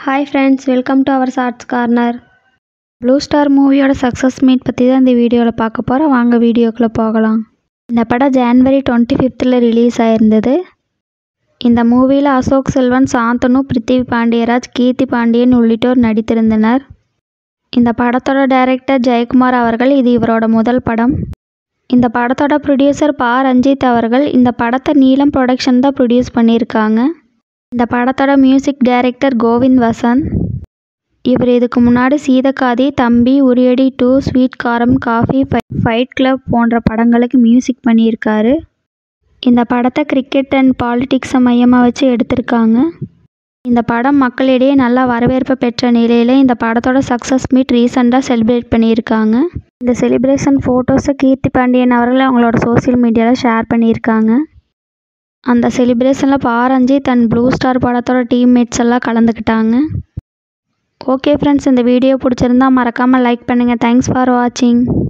hi friends welcome to our shorts corner Blue Star மூவியோட success meet பற்றி தான் இந்த வீடியோவில் பார்க்க போகிறோம் வாங்க வீடியோக்குள்ளே போகலாம் இந்த படம் ஜான்வரி டுவெண்ட்டி ஃபிஃப்த்தில் ரிலீஸ் ஆயிருந்தது இந்த மூவியில் அசோக் செல்வன் சாந்தனு பிருத்திவி பாண்டியராஜ் கீர்த்தி பாண்டியன் உள்ளிட்டோர் நடித்திருந்தனர் இந்த படத்தோட டைரக்டர் ஜெயக்குமார் அவர்கள் இது இவரோட முதல் படம் இந்த படத்தோட ப்ரொடியூசர் பா ரஞ்சித் அவர்கள் இந்த படத்தை நீலம் ப்ரொடக்ஷன் தான் ப்ரொடியூஸ் பண்ணியிருக்காங்க இந்த படத்தோட மியூசிக் டைரக்டர் கோவிந்த் வசந்த் இவர் இதுக்கு முன்னாடி Seethakaathi Thambi Uriyadi two Sweet Kaaram Coffee Fight Club போன்ற படங்களுக்கு மியூசிக் பண்ணியிருக்காரு இந்த படத்தை கிரிக்கெட் அண்ட் பாலிடிக்ஸை மையமாக வச்சு எடுத்திருக்காங்க இந்த படம் மக்களிடையே நல்லா வரவேற்பு பெற்ற நிலையில் இந்த படத்தோட சக்ஸஸ் மீட் ரீசெண்டாக செலிப்ரேட் பண்ணியிருக்காங்க இந்த செலிப்ரேஷன் ஃபோட்டோஸை கீர்த்தி பாண்டியன் அவர்கள் அவங்களோட சோஷியல் மீடியாவில் ஷேர் பண்ணியிருக்காங்க அந்த செலிப்ரேஷனில் பாரஞ்சித் அண்ட் ப்ளூ ஸ்டார் படத்தோட டீம்மேட்ஸ் எல்லாம் கலந்துக்கிட்டாங்க ஓகே ஃப்ரெண்ட்ஸ் இந்த வீடியோ பிடிச்சிருந்தா மறக்காமல் லைக் பண்ணுங்கள் தேங்க்ஸ் ஃபார் வாட்சிங்